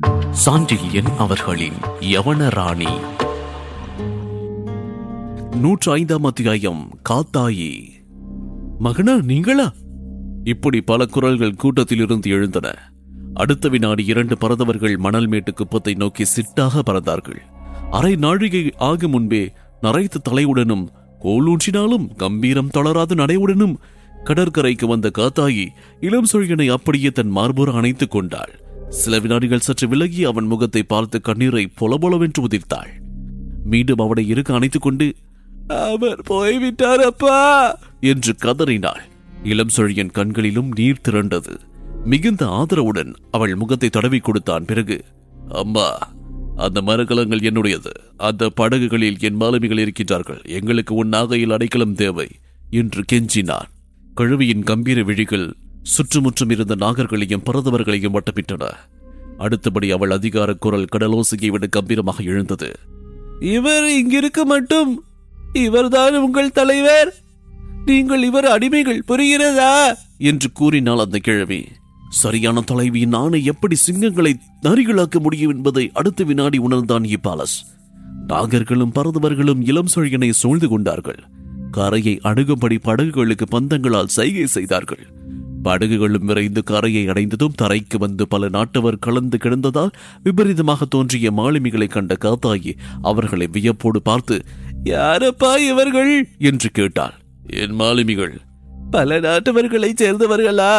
சாண்டில்யன் அவர்களின் யவன ராணி நூற்று ஐந்தாம் அத்தியாயம் காத்தாயி மகனா நீங்களா இப்படி பல குரல்கள் கூட்டத்தில் இருந்து எழுந்தன அடுத்த வினாடி இரண்டு பறந்தவர்கள் மணல் மேட்டு குப்பத்தை நோக்கி சிட்டாக பறந்தார்கள் அரை நாழிகை ஆகும் முன்பே நரைத்த தலையுடனும் கோலூன்றினாலும் கம்பீரம் தளராத நடையுடனும் கடற்கரைக்கு வந்த காத்தாயி இளம் சொழியனை அப்படியே தன் மார்போர அணைத்துக் கொண்டாள் சில வினாடிகள் சற்று விலகி அவன் முகத்தை பார்த்து கண்ணீரை பொலபொலவென்று உதிர்த்தாள் மீண்டும் அவனை இருக்க அணைத்துக் கொண்டு அவர் போய்விட்டார் அப்பா என்று கதறினாள் இளம் சொழியன் கண்களிலும் நீர் திரண்டது மிகுந்த ஆதரவுடன் அவள் முகத்தை தடவி கொடுத்தான் பிறகு அம்மா அந்த மரக்கலங்கள் என்னுடையது அந்த படகுகளில் என் மாலுமிகள் இருக்கின்றார்கள் எங்களுக்கு உன் நாகையில் அடைக்கலம் தேவை என்று கெஞ்சினான் கழுவியின் கம்பீர விழிகள் சுற்றுமுற்றும் இருந்த நாகர்களையும் பரதவர்களையும் வட்டமிட்டன அடுத்தபடி அவள் அதிகார குரல் கடலோசையை விட கம்பீரமாக எழுந்தது இவர் இங்கிருக்க மட்டும் இவர்தான் உங்கள் தலைவர் நீங்கள் இவர் அடிமைகள் புரிகிறதா என்று கூறினாள் அந்த கிழவி சரியான தலைவி நானே எப்படி சிங்கங்களை நரிகளாக்க முடியும் என்பதை அடுத்த வினாடி உணர்ந்தான் இப்பாலஸ் நாகர்களும் பரதவர்களும் இளம் சொழியனை சூழ்ந்து கொண்டார்கள் கரையை அணுகும்படி படகுகளுக்கு பந்தங்களால் சைகை செய்தார்கள் படகுகளும் விரைந்து கரையை அடைந்ததும் தரைக்கு வந்து பல நாட்டவர் கலந்து கிடந்ததால் விபரீதமாக தோன்றிய மாலுமிகளை கண்ட காத்தாயி அவர்களை வியப்போடு பார்த்து யாரப்பா இவர்கள் என்று கேட்டாள் என் மாலுமிகள் பல நாட்டவர்களை சேர்ந்தவர்களா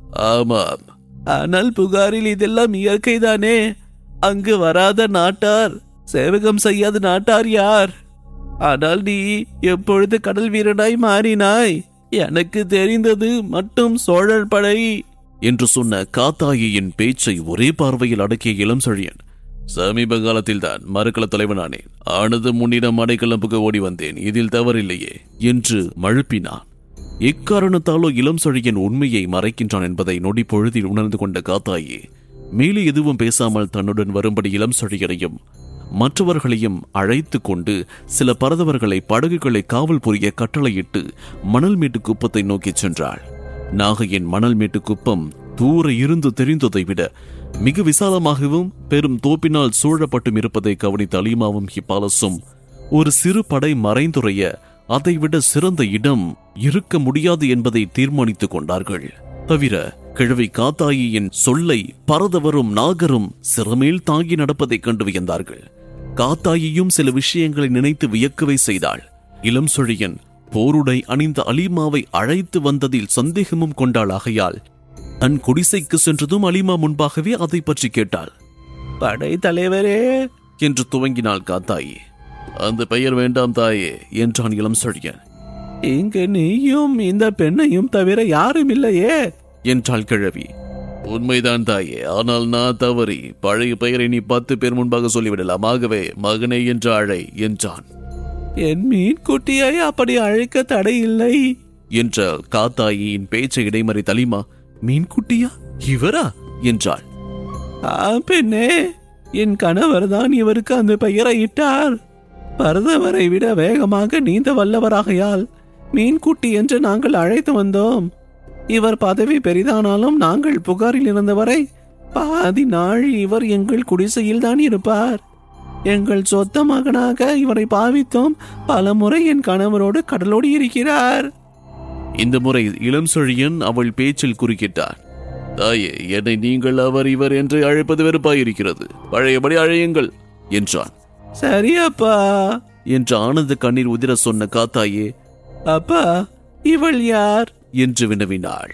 ஆமாம் ஆனால் புகாரில் இதெல்லாம் இயற்கைதானே அங்கு வராத நாட்டார் சேவகம் செய்யாத நாட்டார் யார் ஆனால் நீ எப்பொழுது கடல் வீரனாய் மாறினாய் எனக்கு தெரிந்தது மட்டும் சோழர் படை என்று சொன்ன காத்தாயியின் பேச்சை ஒரே பார்வையில் அடக்கிய இளம் செழியன் சமீப காலத்தில் தான் மறுக்கள தலைவனானேன் ஆனது முன்னிடம் அடைக்கலம் ஓடி வந்தேன் இதில் தவறில்லையே என்று மழுப்பினான் எக்காரணத்தாலோ இளம் செழியன் உண்மையை மறைக்கின்றான் என்பதை நொடி பொழுதில் உணர்ந்து கொண்ட காத்தாயி மேலே எதுவும் பேசாமல் தன்னுடன் வரும்படி இளம் செழியனையும் மற்றவர்களையும் அழைத்து கொண்டு சில பரதவர்களை படகுகளை காவல் புரிய கட்டளையிட்டு மணல் மேட்டு குப்பத்தை நோக்கிச் சென்றாள் நாகையின் மணல் மேட்டு குப்பம் தூர இருந்து தெரிந்ததை விட மிக விசாலமாகவும் பெரும் தோப்பினால் சூழப்பட்டும் இருப்பதை கவனித்த அலிமாவும் ஹிபாலஸும் ஒரு சிறு படை மறைந்துரைய அதைவிட சிறந்த இடம் இருக்க முடியாது என்பதை தீர்மானித்துக் கொண்டார்கள் தவிர கிழவி காத்தாயியின் சொல்லை பரதவரும் நாகரும் சிறமேல் தாங்கி நடப்பதைக் கண்டு வியந்தார்கள் காத்தாயியும் சில விஷயங்களை நினைத்து வியக்கவே செய்தாள் இளம் சொழியன் போருடை அணிந்த அலிமாவை அழைத்து வந்ததில் சந்தேகமும் கொண்டாள் ஆகையால் தன் குடிசைக்கு சென்றதும் அலிமா முன்பாகவே அதை பற்றி கேட்டாள் படை தலைவரே என்று துவங்கினாள் காத்தாயி அந்த பெயர் வேண்டாம் தாயே என்றான் இளம் சொழியன் இங்கு நீயும் இந்த பெண்ணையும் தவிர யாரும் இல்லையே என்றாள் கிழவி உண்மைதான் தாயே ஆனால் நான் தவறி பழைய பெயரை நீ பத்து பேர் முன்பாக சொல்லிவிடலாம் ஆகவே மகனே என்று அழை என்றான் என் மீன் குட்டியை அப்படி அழைக்க தடை இல்லை என்ற காத்தாயின் பேச்சை இடைமறி தலிமா மீன் குட்டியா இவரா என்றாள் பெண்ணே என் கணவர் தான் இவருக்கு அந்த பெயரை இட்டார் பரதவரை விட வேகமாக நீந்த வல்லவராகையால் மீன்குட்டி என்று நாங்கள் அழைத்து வந்தோம் இவர் பதவி பெரிதானாலும் நாங்கள் புகாரில் இருந்தவரை பாதி நாள் இவர் எங்கள் குடிசையில் தான் இருப்பார் எங்கள் சொந்த மகனாக இவரை பாவித்தோம் பல முறை என் கணவரோடு கடலோடி இருக்கிறார் இந்த முறை இளம் சொழியன் அவள் பேச்சில் குறுக்கிட்டார் தாயே என்னை நீங்கள் அவர் இவர் என்று அழைப்பது வெறுப்பாயிருக்கிறது பழையபடி அழையுங்கள் என்றான் சரி அப்பா என்று ஆனந்த கண்ணீர் உதிர சொன்ன காத்தாயே அப்பா இவள் யார் என்று வினவினாள்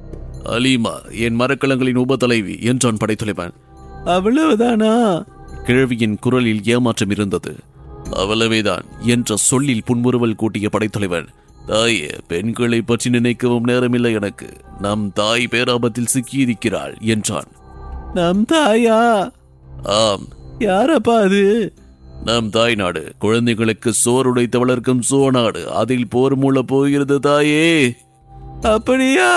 அலீமா என் மரக்கலங்களின் உபதலைவி என்றான் படைத்தலைவன் அவ்வளவுதானா கிழவியின் குரலில் ஏமாற்றம் இருந்தது அவ்வளவேதான் என்ற சொல்லில் புன்முறுவல் கூட்டிய படைத்தலைவன் தாயே பெண்களை பற்றி நினைக்கவும் நேரமில்லை எனக்கு நம் தாய் பேராபத்தில் சிக்கியிருக்கிறாள் என்றான் நம் தாயா ஆம் யாரப்பா அது நம் தாய் நாடு குழந்தைகளுக்கு சோறு உடைத்து வளர்க்கும் சோநாடு அதில் போர் மூல போகிறது தாயே அப்படியா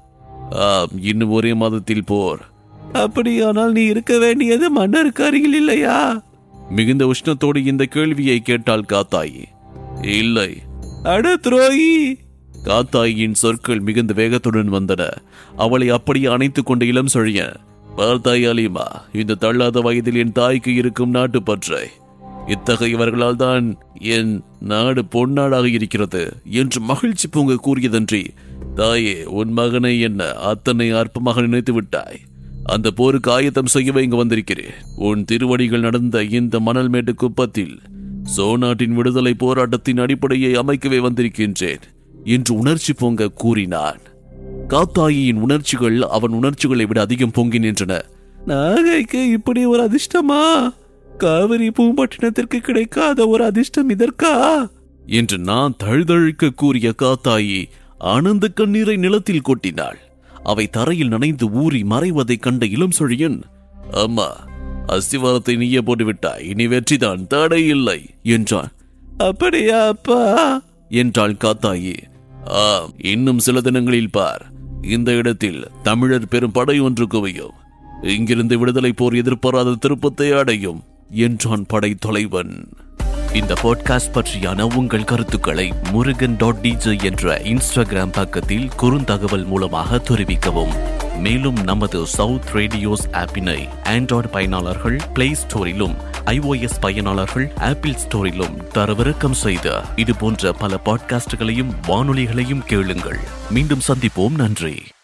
ஆம் இன்னும் ஒரே மாதத்தில் போர் அப்படியானால் நீ இருக்க வேண்டியது மன்னருக்கு அருகில் இல்லையா மிகுந்த உஷ்ணத்தோடு இந்த கேள்வியை கேட்டாள் காத்தாயி இல்லை அட துரோகி காத்தாயின் சொற்கள் மிகுந்த வேகத்துடன் வந்தன அவளை அப்படியே அணைத்துக் கொண்ட இளம் சொழிய பார்த்தாய் அலிமா இந்த தள்ளாத வயதில் என் தாய்க்கு இருக்கும் நாட்டு பற்றை இத்தகையவர்களால் தான் என் நாடு பொன்னாடாக இருக்கிறது என்று மகிழ்ச்சி பொங்க கூறியதன்றி தாயே உன் மகனை என்ன அத்தனை அற்பமாக நினைத்து விட்டாய் அந்த போருக்கு ஆயத்தம் செய்யவே இங்கு வந்திருக்கிறேன் உன் திருவடிகள் நடந்த இந்த மணல் மேட்டு குப்பத்தில் சோநாட்டின் விடுதலை போராட்டத்தின் அடிப்படையை அமைக்கவே வந்திருக்கின்றேன் என்று உணர்ச்சி பொங்க கூறினான் காத்தாயின் உணர்ச்சிகள் அவன் உணர்ச்சிகளை விட அதிகம் பொங்கி நின்றன நாகைக்கு இப்படி ஒரு அதிர்ஷ்டமா காவிரி பூம்பட்டினத்திற்கு கிடைக்காத ஒரு அதிர்ஷ்டம் இதற்கா என்று நான் தழுதழுக்க கூறிய காத்தாயி ஆனந்த கண்ணீரை நிலத்தில் கொட்டினாள் அவை தரையில் நனைந்து ஊறி மறைவதைக் கண்ட இளம் சொழியன் அம்மா அஸ்திவாரத்தை நீயே போட்டுவிட்டாய் இனி வெற்றிதான் தடை இல்லை என்றான் அப்படியா அப்பா என்றாள் காத்தாயி ஆம் இன்னும் சில தினங்களில் பார் இந்த இடத்தில் தமிழர் பெரும் படை ஒன்று குவியும் இங்கிருந்து விடுதலை போர் எதிர்பாராத திருப்பத்தை அடையும் என்றான் படை தொலைவன் இந்த பாட்காஸ்ட் பற்றியான உங்கள் கருத்துக்களை முருகன் டாட் டிஜே என்ற இன்ஸ்டாகிராம் பக்கத்தில் குறுந்தகவல் மூலமாக தெரிவிக்கவும் மேலும் நமது சவுத் ரேடியோஸ் ஆப்பினை ஆண்ட்ராய்டு பயனாளர்கள் பிளே ஸ்டோரிலும் ஐஓஎஸ் பயனாளர்கள் ஆப்பிள் ஸ்டோரிலும் தரவிறக்கம் செய்த இது போன்ற பல பாட்காஸ்டுகளையும் வானொலிகளையும் கேளுங்கள் மீண்டும் சந்திப்போம் நன்றி